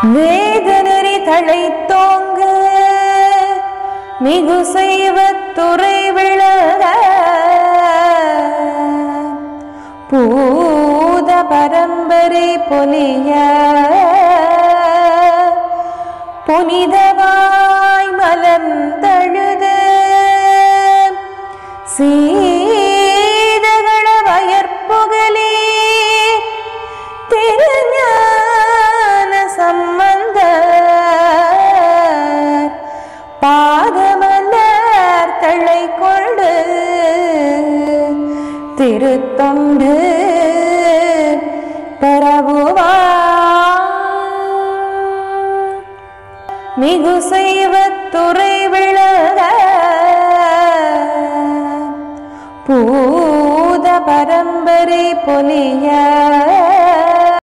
வேதனரி தழைத்தோங்க மிகு செய்வத்துறை விளங்க பூத பரம்பரை பொலிய புனிதவாய் மலர்ந்தழுத சீதகள வயற்புகழே திருஞான சம்பந்த பாதமலர் தழை கொண்டு திருத்தொண்டு பரவுவார் மிகு செய்வத்துறை விளக பூத பரம்பரை பொலிய